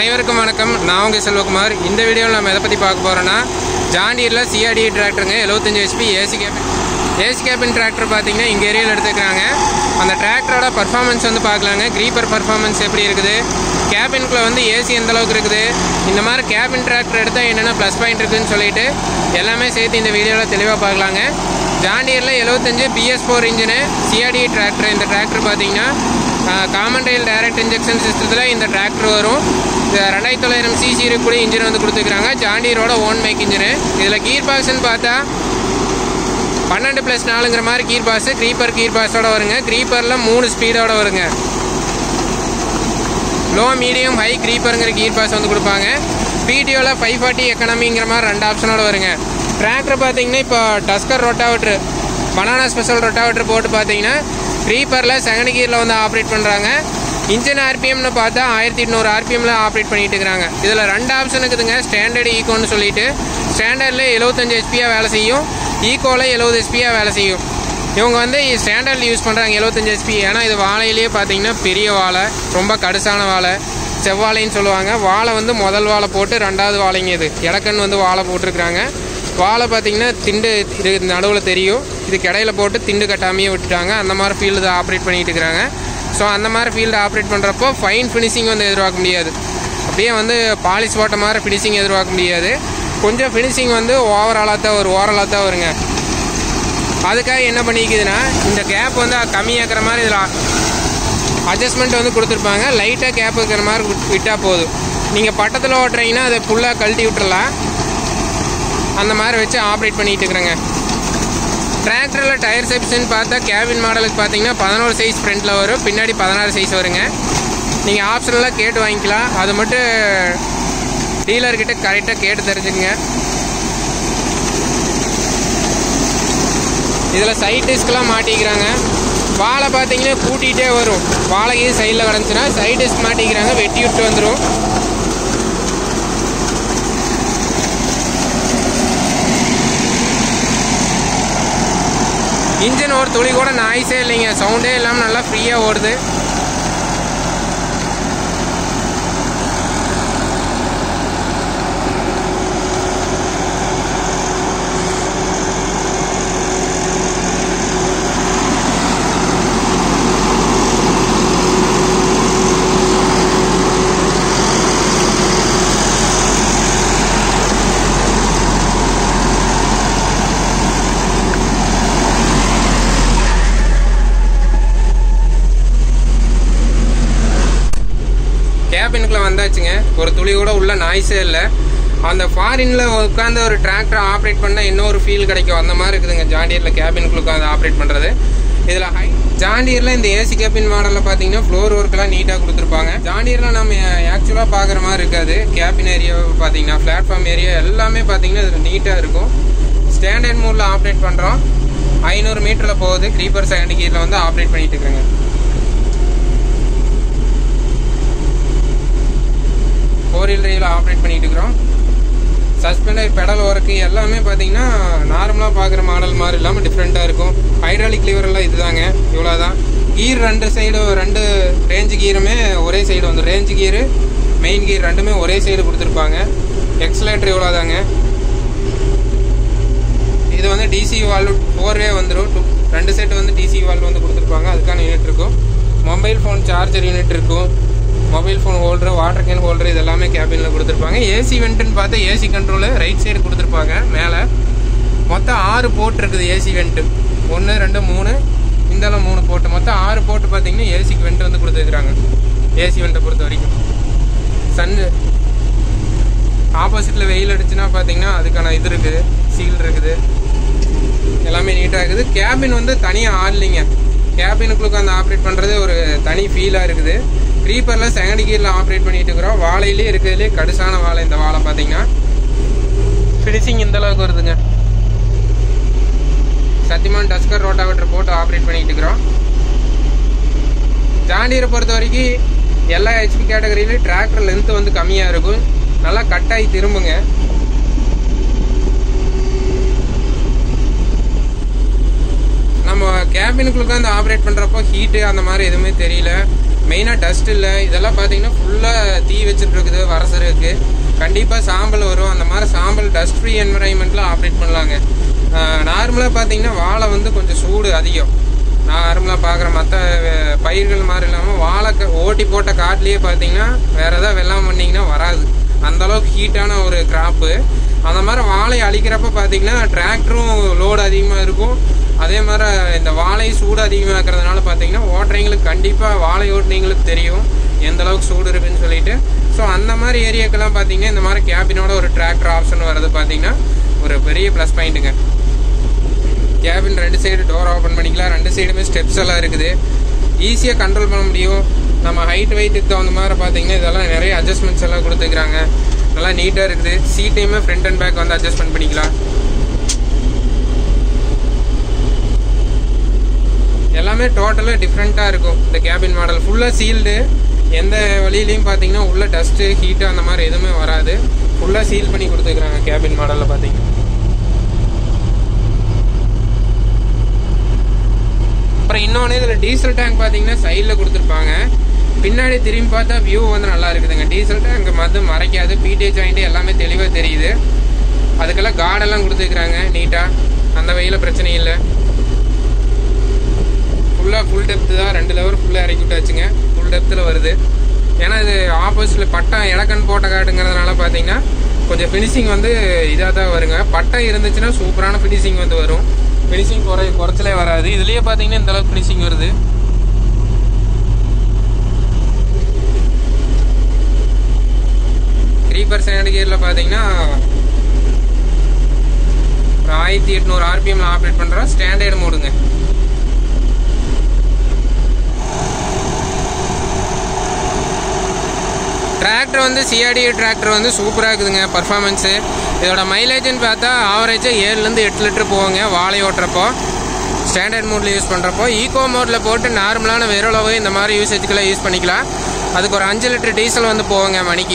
அனைவருக்கும் வணக்கம் நான் உங்கள் செல்வகுமார் இந்த வீடியோவில் நம்ம எதை பற்றி பார்க்க போகிறோன்னா ஜாண்டியரில் சிஆர்டி டிராக்டருங்க 75 HP AC cabin AC cabin tractor பார்த்தீங்கன்னா இங்கே ஏரியாவில் எடுத்துக்கிறாங்க அந்த டிராக்டரோட பர்ஃபார்மன்ஸ் வந்து பார்க்கலாங்க க்ரீப்பர் பர்ஃபார்மன்ஸ் எப்படி இருக்குது கேபின்குள்ளே வந்து ஏசி எந்த அளவுக்கு இருக்குது இந்த மாதிரி கேபின் டிராக்டர் எடுத்தால் என்னென்ன ப்ளஸ் பாயிண்ட் இருக்குதுன்னு சொல்லிட்டு எல்லாமே சேர்த்து இந்த வீடியோவில் தெளிவாக பார்க்கலாங்க ஜாண்டியரில் 75 BS four engine CRD tractor இந்த டிராக்டர் பார்த்தீங்கன்னா காமன் ரயில் டைரக்ட் இன்ஜெக்ஷன் சிஸ்டத்தில் இந்த டிராக்டர் வரும் இது ரெண்டாயிரத்தி தொள்ளாயிரம் சிசி இருக்கக்கூடிய இன்ஜின் வந்து கொடுத்துருக்காங்க ஜாண்டியரோட ஓன் மேக் இன்ஜினு இதில் கீர் பாக்ஸ்ன்னு பார்த்தா பன்னெண்டு ப்ளஸ் நாலுங்கிற மாதிரி கீர் பாஸ் க்ரீப்பர் கீர் பாஸோட வருங்க க்ரீப்பரில் மூணு ஸ்பீடோட வருங்க லோ மீடியம் ஹை க்ரீப்பருங்கிற கீர் பாஸ் வந்து கொடுப்பாங்க பிடிஓவில் ஃபைவ் ஃபார்ட்டி எக்கனாமிங்கிற மாதிரி ரெண்டு ஆப்ஷனோட வருங்க டிராக்டர் பார்த்தீங்கன்னா இப்போ tusker rotavator banana special rotavator போட்டு பார்த்தீங்கன்னா க்ரீப்பரில் செகண்ட் கியரில் வந்து ஆப்ரேட் பண்ணுறாங்க இன்ஜின் ஆர்பிஎம்னு பார்த்தா ஆயிரத்தி எட்நூறு ஆர்பிஎம்ல ஆப்ரேட் பண்ணிட்டு இருக்கிறாங்க இதில் ரெண்டு ஆப்ஷன் இருக்குதுங்க ஸ்டாண்டர்ட் ஈகோன்னு சொல்லிட்டு ஸ்டாண்டர்டில் எழுபத்தஞ்சு ஹெச்பியாக வேலை செய்யும் ஈகோவில் எழுபது ஹெச்பியாக வேலை செய்யும் இவங்க வந்து ஸ்டாண்டர்டில் யூஸ் பண்ணுறாங்க 75 ஹெச்பி ஏன்னா இது வாழையிலேயே பார்த்தீங்கன்னா பெரிய வாழை ரொம்ப கடுசான வாழை செவ்வாழைன்னு சொல்லுவாங்க வாழை வந்து முதல் வாழை போட்டு ரெண்டாவது வாழைங்க இது இடக்கன் வந்து வாழை போட்டிருக்கிறாங்க வாழை பார்த்தீங்கன்னா திண்டு இது நடுவில் தெரியும் இது கிடையில போட்டு திண்டு கட்டாமையே விட்டுட்டாங்க அந்த மாதிரி ஃபீல்டு ஆப்ரேட் பண்ணிட்டு இருக்கிறாங்க ஸோ அந்த மாதிரி ஃபீல்டு ஆப்ரேட் பண்ணுறப்போ ஃபைன் ஃபினிஷிங் வந்து எதிர்பார்க்க முடியாது அப்படியே வந்து பாலிஷ் போட்ட மாதிரி ஃபினிஷிங் எதிர்பார்க்க முடியாது கொஞ்சம் ஃபினிஷிங் வந்து ஓவராலாக தான் வரும் ஓவராலாக தான் வருங்க அதுக்காக என்ன பண்ணிக்குதுன்னா இந்த கேப் வந்து கம்மியாக்குற மாதிரி இதில் அட்ஜஸ்ட்மெண்ட் வந்து கொடுத்துருப்பாங்க லைட்டாக கேப் இருக்கிற மாதிரி விட்- விட்டா போதும் நீங்கள் பட்டத்தில் ஓட்டுறீங்கன்னா அதை ஃபுல்லாக கழட்டி விட்டுறலாம் அந்த மாதிரி வச்சு ஆப்ரேட் பண்ணிட்டு இருக்கிறேங்க டிராக்டரில் டயர் சைஸ்ன்னு பார்த்தா கேபின் மாடலுக்கு பார்த்தீங்கன்னா பதினோரு சைஸ் ஃப்ரண்ட்டில் வரும் பின்னாடி பதினாறு சைஸ் வருங்க நீங்கள் ஆப்ஷனலாக கேட்டு வாங்கிக்கலாம் அது மட்டும் டீலர்கிட்ட கரெக்டாக கேட்டு தெரிஞ்சுக்கங்க இதில் சைட் டிஸ்க்லாம் மாட்டிக்கிறாங்க வாழை பார்த்தீங்கன்னா கூட்டிகிட்டே வரும் வாழைக்கு சைடில் கிடந்துச்சுன்னா சைட் டிஸ்க் மாட்டிக்கிறாங்க வெட்டி விட்டு வந்துடும் இன்ஜின் ஒரு துளி கூட நாய்ஸே இல்லைங்க சவுண்டே இல்லாமல் நல்லா ஃப்ரீயாக ஓடுது கேபினுக்குள்ள வந்தாச்சுங்க ஒரு துளி கூட உள்ள நாய்ஸே இல்லை அந்த ஃபாரின்ல உட்காந்து ஒரு டிராக்டர் ஆப்ரேட் பண்ணால் இன்னொரு ஃபீல் கிடைக்கும் அந்த மாதிரி இருக்குதுங்க ஜாண்டியரில் கேபினுக்குள்ள உட்காந்து ஆப்ரேட் பண்ணுறது இதில் ஹை ஜாண்டியரில் இந்த ஏசி கேபின் மாடலில் பார்த்தீங்கன்னா ஃப்ளோர் ஒர்க்கெல்லாம் நீட்டாக கொடுத்துருப்பாங்க ஜாண்டியரில் நம்ம ஆக்சுவலாக பார்க்குற மாதிரி இருக்காது கேபின் ஏரியா பார்த்தீங்கன்னா பிளாட்ஃபார்ம் ஏரியா எல்லாமே பார்த்தீங்கன்னா இதில் நீட்டாக இருக்கும் ஸ்டாண்டர்ட் மோடில் ஆப்ரேட் பண்ணுறோம் ஐநூறு மீட்டரில் போகுது க்ரீப்பர் செகண்ட் கீரில் வந்து ஆப்ரேட் பண்ணிட்டு இருக்கிறேங்க ஃபோர் வீல் டிரைவில் ஆப்ரேட் பண்ணிட்டு இருக்கிறோம் சஸ்பெண்டர் பெடல் ஒர்க்கு எல்லாமே பார்த்தீங்கன்னா நார்மலாக பார்க்குற மாடல் மாதிரி இல்லாமல் டிஃப்ரெண்ட்டாக இருக்கும் ஹைட்ராலிக் லிவர் எல்லாம் இதுதாங்க இவ்வளோ தான் கீர் ரெண்டு சைடு ரெண்டு ரேஞ்சு கீருமே ஒரே சைடு வந்து ரேஞ்சு கீரு மெயின் கீர் ரெண்டுமே ஒரே சைடு கொடுத்துருப்பாங்க எக்ஸலேட்டர் இவ்வளோ தாங்க இது வந்து டிசி வால்வ் ஃபோர் வே வந்துடும் டூ ரெண்டு செட் வந்து டிசி வால்வ் வந்து கொடுத்துருப்பாங்க அதுக்கான யூனிட் இருக்கும் மொபைல் ஃபோன் சார்ஜர் யூனிட் இருக்கும் mobile phone holder water can holder இது எல்லாமே கேபினில் கொடுத்துருப்பாங்க ஏசி வெண்ட்டுன்னு பார்த்தா ஏசி கண்ட்ரோலு ரைட் சைடு கொடுத்துருப்பாங்க மேலே மொத்தம் ஆறு போர்ட் இருக்குது ஏசி வெண்ட்டு ஒன்று ரெண்டு மூணு இந்தெல்லாம் மூணு போட்டு மொத்தம் ஆறு போட்டு பார்த்தீங்கன்னா ஏசிக்கு வெண்ட் வந்து கொடுத்துருக்குறாங்க ஏசி வெண்ட்டை பொறுத்த வரைக்கும் சன்னு ஆப்போசிட்டில் வெயில் அடிச்சுன்னா பார்த்தீங்கன்னா அதுக்கான இது இருக்குது சீல் இருக்குது எல்லாமே நீட்டாக இருக்குது கேபின் வந்து தனியாக ஆடலிங்க கேபினுக்குள்ள அந்த ஆப்ரேட் பண்ணுறது ஒரு தனி ஃபீலாக இருக்குது க்ரீப்பரில் செகண்ட் கியரில் ஆப்ரேட் பண்ணிட்டு இருக்கிறோம் வாழையிலே இருக்கிறதுலே கடுசான வாழை இந்த வாழை பார்த்தீங்கன்னா ஃபினிஷிங் இந்த அளவுக்கு வருதுங்க சத்தியமான் டஸ்கர் ரோட்டாவேட்டர் போட்டு ஆப்ரேட் பண்ணிட்டு இருக்கிறோம் ஜாண்டியரை பொறுத்த வரைக்கும் எல்லா ஹெச்பி கேட்டகரியிலையும் டிராக்டர் லென்த் வந்து கம்மியாக இருக்கும் நல்லா கட்டாகி திரும்புங்க நம்ம கேபினுக்குள்ள உட்காந்து ஆப்ரேட் பண்ணுறப்போ ஹீட்டு அந்த மாதிரி எதுவுமே தெரியல மெயினாக டஸ்ட் இல்லை இதெல்லாம் பார்த்தீங்கன்னா ஃபுல்லாக தீ வச்சுட்டு இருக்குது வரசர் இருக்குது கண்டிப்பாக சாம்பல் வரும் அந்த மாதிரி சாம்பல் டஸ்ட் ஃப்ரீ என்வரான்மெண்ட்டில் ஆப்ரேட் பண்ணலாங்க நார்மலாக பார்த்தீங்கன்னா வாழை வந்து கொஞ்சம் சூடு அதிகம் நார்மலாக பார்க்குற மற்ற பயிர்கள் மாதிரி இல்லாமல் வாழை க- ஓட்டி போட்ட காட்டிலேயே பார்த்தீங்கன்னா வேறு ஏதாவது வெள்ளாமை பண்ணிங்கன்னா வராது அந்த அளவுக்கு ஹீட்டான ஒரு கிராப்பு அந்த மாதிரி வாழையை அழிக்கிறப்ப பார்த்தீங்கன்னா டிராக்டரும் லோடு அதிகமாக இருக்கும் அதே மாதிரி இந்த வாழை சூடு அதிகமாக இருக்கிறதுனால பார்த்தீங்கன்னா ஓட்டுறவங்களுக்கு கண்டிப்பாக வாழை ஓட்டுறவங்களுக்கு தெரியும் எந்த அளவுக்கு சூடு இருக்குன்னு சொல்லிட்டு ஸோ அந்த மாதிரி ஏரியாக்கெல்லாம் பார்த்தீங்கன்னா இந்த மாதிரி கேபினோட ஒரு டிராக்டர் ஆப்ஷன் வர்றது பார்த்தீங்கன்னா ஒரு பெரிய ப்ளஸ் பாயிண்ட்டுங்க கேபின் ரெண்டு சைடு டோர் ஓப்பன் பண்ணிக்கலாம் ரெண்டு சைடுமே ஸ்டெப்ஸ் எல்லாம் இருக்குது ஈஸியாக கண்ட்ரோல் பண்ண முடியும் நம்ம ஹைட் வெயிட்டுக்கு தகுந்த மாதிரி பார்த்தீங்கன்னா இதெல்லாம் நிறைய அட்ஜஸ்ட்மெண்ட்ஸ் எல்லாம் கொடுத்துக்கிறாங்க நல்லா நீட்டாக இருக்குது சீட்டையுமே ஃப்ரண்ட் அண்ட் பேக் வந்து அட்ஜஸ்ட்மெண்ட் பண்ணிக்கலாம் எல்லாமே டோட்டலாக டிஃப்ரெண்ட்டாக இருக்கும் இந்த கேபின் மாடல் ஃபுல்லாக சீல்டு எந்த வழியிலையும் பார்த்தீங்கன்னா உள்ள டஸ்ட்டு ஹீட்டு அந்த மாதிரி எதுவுமே வராது ஃபுல்லாக சீல் பண்ணி கொடுத்துருக்குறாங்க கேபின் மாடலில் பார்த்தீங்கன்னா அப்புறம் இன்னொன்று இதில் டீசல் டேங்க் பார்த்தீங்கன்னா சைடில் கொடுத்துருப்பாங்க பின்னாடி திரும்பி பார்த்தா வியூ வந்து நல்லா இருக்குதுங்க டீசல் டேங்க் மது மறைக்காது பிடி ஜாயிண்ட் எல்லாமே தெளிவாக தெரியுது அதுக்கெல்லாம் கார்டெல்லாம் கொடுத்துருக்குறாங்க நீட்டாக அந்த வகையில் பிரச்சனை இல்லை ஃபுல்லாக ஃபுல் டெப்த்து தான் ரெண்டு லெவல் ஃபுல்லாக இறக்கி விட்டாச்சுங்க ஃபுல் டெப்த்தில் வருது ஏன்னா இது ஆப்போசிட்டில் பட்டம் இலக்கன் போட்ட காட்டுங்கிறதுனால பார்த்தீங்கன்னா கொஞ்சம் ஃபினிஷிங் வந்து இதாக தான் வருங்க பட்டம் இருந்துச்சுன்னா சூப்பரான ஃபினிஷிங் வந்து வரும் ஃபினிஷிங் குறை குறைச்சலே வராது இதுலேயே பார்த்தீங்கன்னா இந்த அளவுக்கு ஃபினிஷிங் வருது த்ரீ பர்சன்ட் கியரில் பார்த்தீங்கன்னா ஒரு ஆயிரத்தி எட்நூறு ஆர்பிஎம்ல ஆப்ரேட் பண்ணுறோம் ஸ்டாண்டர்ட் மோடுங்க டிராக்டர் வந்து சிஆர்டி டிராக்டர் வந்து சூப்பராக இருக்குதுங்க பர்ஃபார்மன்ஸு இதோட மைலேஜ்னு பார்த்தா ஆவரேஜாக ஏழுலேருந்து எட்டு லிட்டர் போவாங்க வாழை ஓட்டுறப்போ ஸ்டாண்டர்ட் மோடில் யூஸ் பண்ணுறப்போ ஈகோ மோடில் போட்டு நார்மலான வெறுளவு இந்த மாதிரி யூசேஜ்க்கெல்லாம் யூஸ் பண்ணிக்கலாம் அதுக்கு ஒரு அஞ்சு லிட்டர் டீசல் வந்து போவாங்க மணிக்கு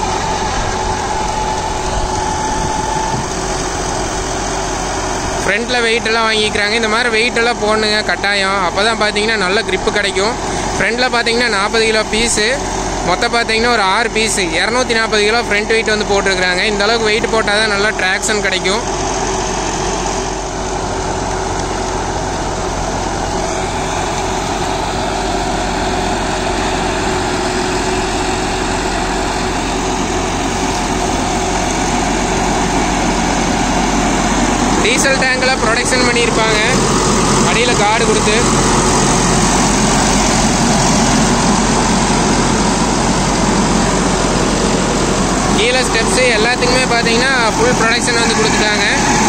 ஃப்ரண்ட்டில் வெயிட் எல்லாம் வாங்கிக்கிறாங்க இந்த மாதிரி வெயிட் எல்லாம் போடணுங்க கட்டாயம் அப்போ தான் பார்த்தீங்கன்னா நல்ல grip கிடைக்கும் ஃப்ரண்ட்டில் பார்த்தீங்கன்னா நாற்பது கிலோ பீஸு மொத்தம் பார்த்தீங்கன்னா ஒரு ஆறு பீஸு இரநூத்தி நாற்பது கிலோ ஃப்ரண்ட் வெயிட் வந்து போட்டிருக்கிறாங்க இந்த அளவுக்கு வெயிட் போட்டால் தான் நல்லா ட்ராக்ஷன் கிடைக்கும் டீசல் டேங்கில் ப்ரொடக்ஷன் பண்ணியிருப்பாங்க அடியில் கார்டு கொடுத்து கீழே ஸ்டெப்ஸு எல்லாத்துக்குமே பார்த்தீங்கன்னா ஃபுல் ப்ரொடக்ஷன் வந்து கொடுத்துட்டாங்க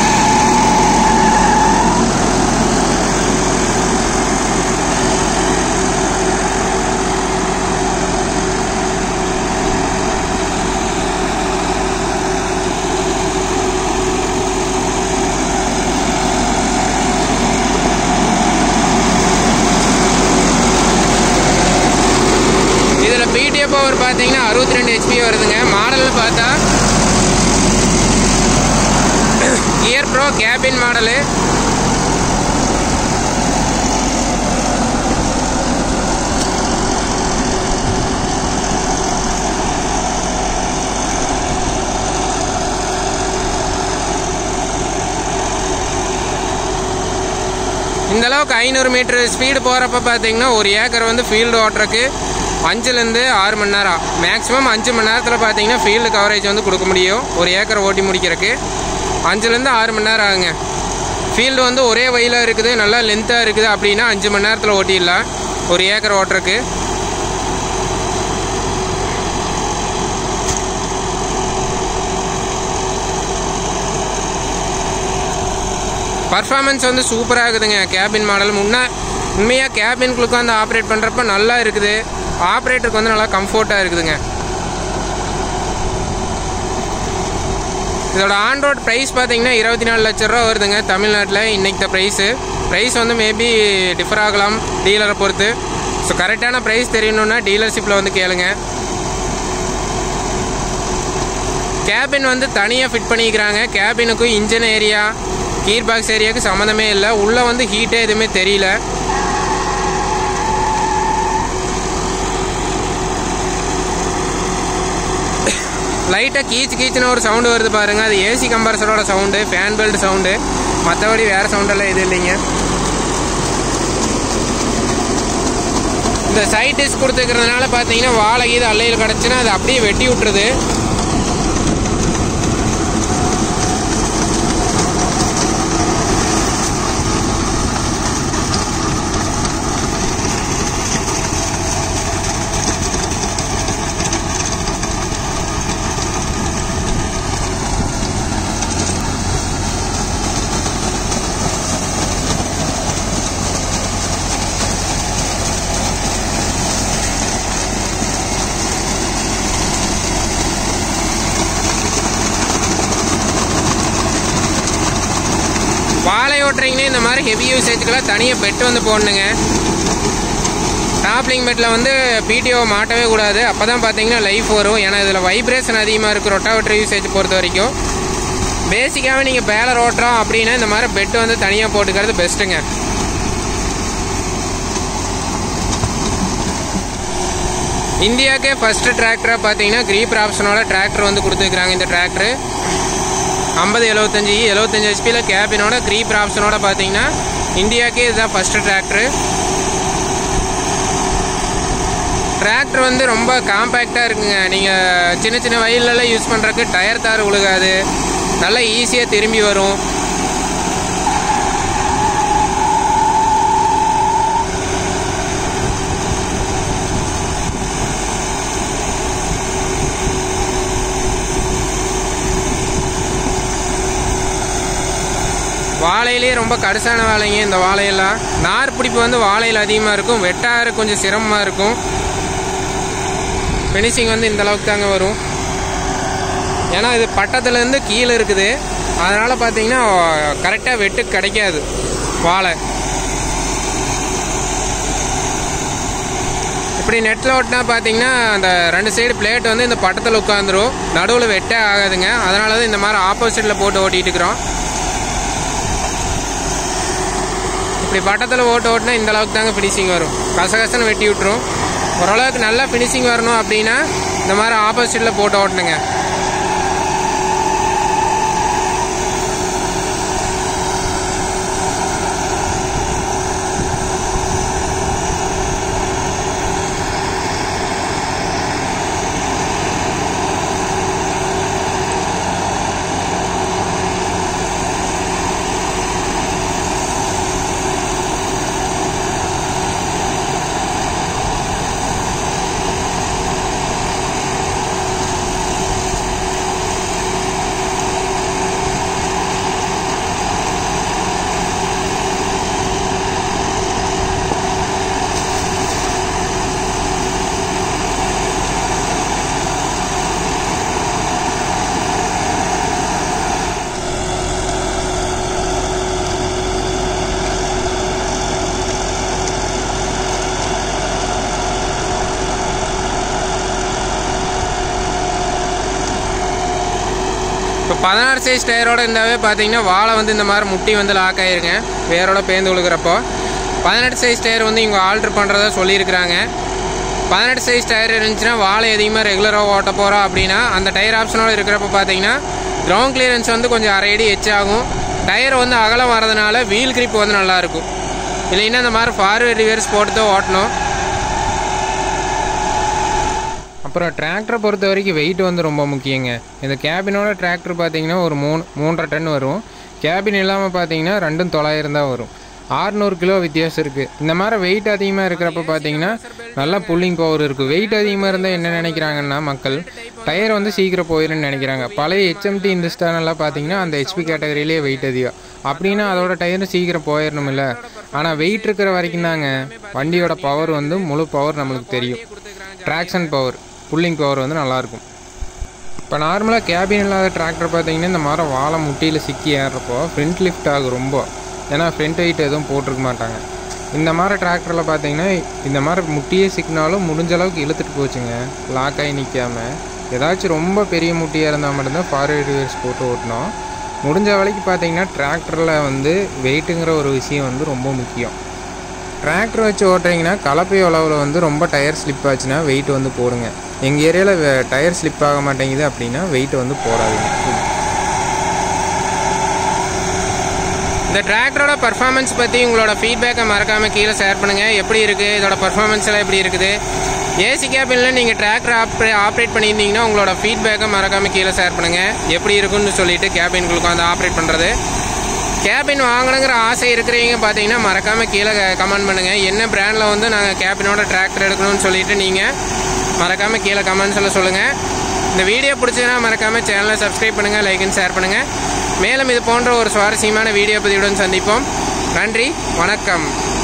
இதில் பிடிஎஃப் பவர் பார்த்தீங்கன்னா அறுபத்தி ரெண்டு ஹெச்பி வருதுங்க மாடல்னு பார்த்தா கியர் ப்ரோ கேபின் மாடலு இந்த அளவுக்கு ஐநூறு மீட்டர் ஸ்பீடு போகிறப்ப பார்த்தீங்கன்னா ஒரு ஏக்கர் வந்து ஃபீல்டு ஓட்டுறக்கு அஞ்சுலேருந்து ஆறு மணி நேரம் மேக்ஸிமம் அஞ்சு மணி நேரத்தில் பார்த்தீங்கன்னா ஃபீல்டு கவரேஜ் வந்து கொடுக்க முடியும் ஒரு ஏக்கர் ஓட்டி முடிக்கிறதுக்கு அஞ்சுலேருந்து ஆறு மணி நேரம் ஆகுங்க ஃபீல்டு வந்து ஒரே வயலாக இருக்குது நல்லா லென்த்தாக இருக்குது அப்படின்னா அஞ்சு மணி நேரத்தில் ஓட்டிடலாம் ஒரு ஏக்கர் ஓட்டுறக்கு பர்ஃபார்மன்ஸ் வந்து சூப்பராக இருக்குதுங்க கேபின் மாடல் முன்னே உண்மையாக கேபின்குள்ள உட்காந்து ஆப்ரேட் பண்ணுறப்ப நல்லா இருக்குது ஆப்ரேட்டருக்கு வந்து நல்லா கம்ஃபர்ட்டாக இருக்குதுங்க இதோட ஆன் ரோட் ப்ரைஸ் பார்த்தீங்கன்னா இருபத்தி நாலு லட்ச ரூபா வருதுங்க தமிழ்நாட்டில் இன்னைக்கு ப்ரைஸு ப்ரைஸ் வந்து மேபி டிஃபர் ஆகலாம் டீலரை பொறுத்து ஸோ கரெக்டான ப்ரைஸ் தெரியணுன்னா டீலர்ஷிப்பில் வந்து கேளுங்க கேபின் வந்து தனியாக ஃபிட் பண்ணிக்கிறாங்க கேபினுக்கும் இன்ஜின் ஏரியா கீர் பாக்ஸ் ஏரியாவுக்கு சம்மந்தமே இல்லை உள்ளே வந்து ஹீட்டே எதுவுமே தெரியல லைட்டாக கீச்சு கீச்சுன்னு ஒரு சவுண்டு வருது பாருங்கள் அது ஏசி கம்ப்ரஸரோட சவுண்டு ஃபேன் பெல்ட் சவுண்டு மற்றபடி வேறு சவுண்டெல்லாம் எதுவும் இல்லைங்க இந்த சைட் டிஸ்க் கொடுத்துக்கிறதுனால பார்த்தீங்கன்னா வாழை இது அல்லையில் கிடச்சுன்னா அது அப்படியே வெட்டி விட்டுருது வாழை ஓட்டுறீங்கன்னா இந்த மாதிரி ஹெவி யூசேஜுக்கெல்லாம் தனியாக பெட் வந்து போடணுங்க டாப்லிங் பெட்டில் வந்து பிடிஓ மாட்டவே கூடாது அப்போ தான் பார்த்தீங்கன்னா லைஃப் வரும் ஏன்னா இதில் வைப்ரேஷன் அதிகமாக இருக்குது ரொட்டாவேட்டர் யூசேஜ் பொறுத்த வரைக்கும் பேசிக்காகவே நீங்கள் பேலர் ஓட்டுறோம் அப்படின்னா இந்த மாதிரி பெட் வந்து தனியாக போட்டுக்கிறது பெஸ்ட்டுங்க இந்தியாவுக்கே ஃபஸ்ட்டு டிராக்டராக பார்த்தீங்கன்னா கிரீப்பர் ஆப்ஷனோட டிராக்டர் வந்து கொடுத்துருக்குறாங்க இந்த டிராக்டர் ஐம்பது எழுபத்தஞ்சி எழுபத்தஞ்சி ஹெச்பியில் கேபினோட க்ரீப்பர் ஆப்ஷனோட பார்த்தீங்கன்னா இந்தியாவுக்கே இதுதான் ஃபஸ்ட்டு டிராக்டரு டிராக்டர் வந்து ரொம்ப காம்பேக்டாக இருக்குங்க நீங்கள் சின்ன சின்ன வயல்லலாம் யூஸ் பண்ணுறதுக்கு டயர் தார் உழுகாது நல்லா ஈஸியாக திரும்பி வரும் வாழையிலேயே ரொம்ப கடுசான வாழைங்க இந்த வாழையெல்லாம் நார் பிடிப்பு வந்து வாழையில் அதிகமாக இருக்கும் வெட்டாறு கொஞ்சம் சிரமமாக இருக்கும் ஃபினிஷிங் வந்து இந்த அளவுக்கு தாங்க வரும் ஏன்னா இது பட்டத்துலேருந்து கீழே இருக்குது அதனால் பார்த்தீங்கன்னா கரெக்டாக வெட்டு கிடைக்காது வாழை இப்படி நெட்டில் ஓட்டினா பார்த்தீங்கன்னா அந்த ரெண்டு சைடு பிளேட் வந்து இந்த பட்டத்தில் உட்காந்துரும் நடுவில் வெட்டே ஆகாதுங்க அதனால தான் இந்த மாதிரி ஆப்போசிட்டில் போட்டு ஓட்டிகிட்டு இருக்கிறோம் இப்படி பட்டத்தில் ஓட்டு ஓட்டினா இந்த அளவுக்கு தாங்க ஃபினிஷிங் வரும் கசகசன்னு வெட்டி விட்டுரும் ஓரளவுக்கு நல்லா ஃபினிஷிங் வரணும் அப்படின்னா இந்த மாதிரி ஆப்போசிட்டில் போட்டு ஓட்டணுங்க இப்போ பதினாறு சைஸ் டயரோட இருந்தாவே பார்த்தீங்கன்னா வாழை வந்து இந்த மாதிரி முட்டி வந்து லாக் ஆயிருங்க வேரோட பேந்து விழுகிறப்போ பதினெட்டு சைஸ் டயர் வந்து இவங்க ஆல்ட்ரு பண்ணுறதா சொல்லியிருக்கிறாங்க பதினெட்டு சைஸ் டயர் இருந்துச்சுன்னா வாழை அதிகமாக ரெகுலராக ஓட்ட போகிறோம் அப்படின்னா அந்த டயர் ஆப்ஷனோட இருக்கிறப்ப பார்த்தீங்கன்னா கிரவுண்ட் கிளியரன்ஸ் வந்து கொஞ்சம் அரை அடி எச்சாகும் டயர் வந்து அகலம் வரதுனால வீல் கிரிப் வந்து நல்லாயிருக்கும் இல்லைன்னா இந்த மாதிரி ஃபார்வேர்ட் ரிவர்ஸ் போட்டு தான் ஓட்டணும் அப்புறம் டிராக்டரை பொறுத்த வரைக்கும் வெயிட் வந்து ரொம்ப முக்கியங்க இந்த கேபினோட டிராக்டர் பார்த்தீங்கன்னா ஒரு மூணு மூன்றரை டன் வரும் கேபின் இல்லாமல் பார்த்தீங்கன்னா ரெண்டும் தொள்ளாயிரம் தான் வரும் ஆறுநூறு கிலோ வித்தியாசம் இருக்குது இந்த மாதிரி வெயிட் அதிகமாக இருக்கிறப்ப பார்த்தீங்கன்னா நல்லா புல்லிங் பவர் இருக்கும் வெயிட் அதிகமாக இருந்தால் என்ன நினைக்கிறாங்கன்னா மக்கள் டயர் வந்து சீக்கிரம் போயிடும்னு நினைக்கிறாங்க பழைய ஹெச்எம்டி இந்த ஸ்டானெல்லாம் பார்த்தீங்கன்னா அந்த ஹெச்பி கேட்டகரியிலே வெயிட் அதிகம் அப்படின்னா அதோட டயர் சீக்கிரம் போயிடணும் இல்லை ஆனால் வெயிட் இருக்கிற வரைக்கும் தாங்க வண்டியோட பவர் வந்து முழு பவர் நம்மளுக்கு தெரியும் ட்ராக்ஷன் பவர் புல்லிங் பவர் வந்து நல்லாயிருக்கும் இப்போ நார்மலாக கேபின் இல்லாத டிராக்டர் பார்த்தீங்கன்னா இந்த மாதிரி வாழை முட்டியில் சிக்கி ஏறுறப்போ ஃப்ரண்ட் லிஃப்ட் ஆகும் ரொம்ப ஏன்னா ஃப்ரண்ட் வெயிட் எதுவும் போட்டிருக்க மாட்டாங்க இந்த மாதிரி டிராக்டரில் பார்த்தீங்கன்னா இந்த மாதிரி முட்டியே சிக்கினாலும் முடிஞ்ச அளவுக்கு இழுத்துட்டு போச்சுங்க லாக் ஆகி நிற்காம ஏதாச்சும் ரொம்ப பெரிய முட்டியாக இருந்தால் மட்டும்தான் ஃபார்வேர்டு ரிவர்ஸ் போட்டு ஓட்டணும் முடிஞ்ச வரைக்கும் பார்த்தீங்கன்னா டிராக்டரில் வந்து வெயிட்டுங்கிற ஒரு விஷயம் வந்து ரொம்ப முக்கியம் டிராக்டர் வச்சு ஓட்டுறீங்கன்னா கலப்பை உழவில் வந்து ரொம்ப டயர் ஸ்லிப் ஆச்சுன்னா வெயிட் வந்து போடுங்க எங்கள் ஏரியாவில் டயர் ஸ்லிப் ஆக மாட்டேங்குது அப்படின்னா வெயிட் வந்து போடாதீங்க இந்த டிராக்டரோட பர்ஃபார்மன்ஸ் பற்றி உங்களோட ஃபீட்பேக்கை மறக்காமல் கீழே ஷேர் பண்ணுங்கள் எப்படி இருக்குது இதோட பர்ஃபார்மன்ஸ் எல்லாம் எப்படி இருக்குது ஏசி கேபினில் நீங்கள் டிராக்டர் ஆப்ரே ஆப்ரேட் பண்ணியிருந்தீங்கன்னா உங்களோட ஃபீட்பேக்கை மறக்காமல் கீழே ஷேர் பண்ணுங்கள் எப்படி இருக்குன்னு சொல்லிட்டு கேபின்களுக்கு வந்து ஆப்ரேட் பண்ணுறது கேபின் வாங்கணுங்கிற ஆசை இருக்கிறவங்க பார்த்தீங்கன்னா மறக்காமல் கீழே கமெண்ட் பண்ணுங்கள் என்ன பிராண்டில் வந்து நாங்கள் கேபினோட டிராக்டர் எடுக்கணும்னு சொல்லிட்டு நீங்கள் மறக்காமல் கீழே கமெண்ட்ஸில் சொல்லுங்கள் இந்த வீடியோ பிடிச்சதுன்னா மறக்காமல் சேனலை சப்ஸ்கிரைப் பண்ணுங்கள் லைக் அண்ட் ஷேர் பண்ணுங்கள் மேலும் இது போன்ற ஒரு சுவாரஸ்யமான வீடியோ பதிவுடன் சந்திப்போம் நன்றி வணக்கம்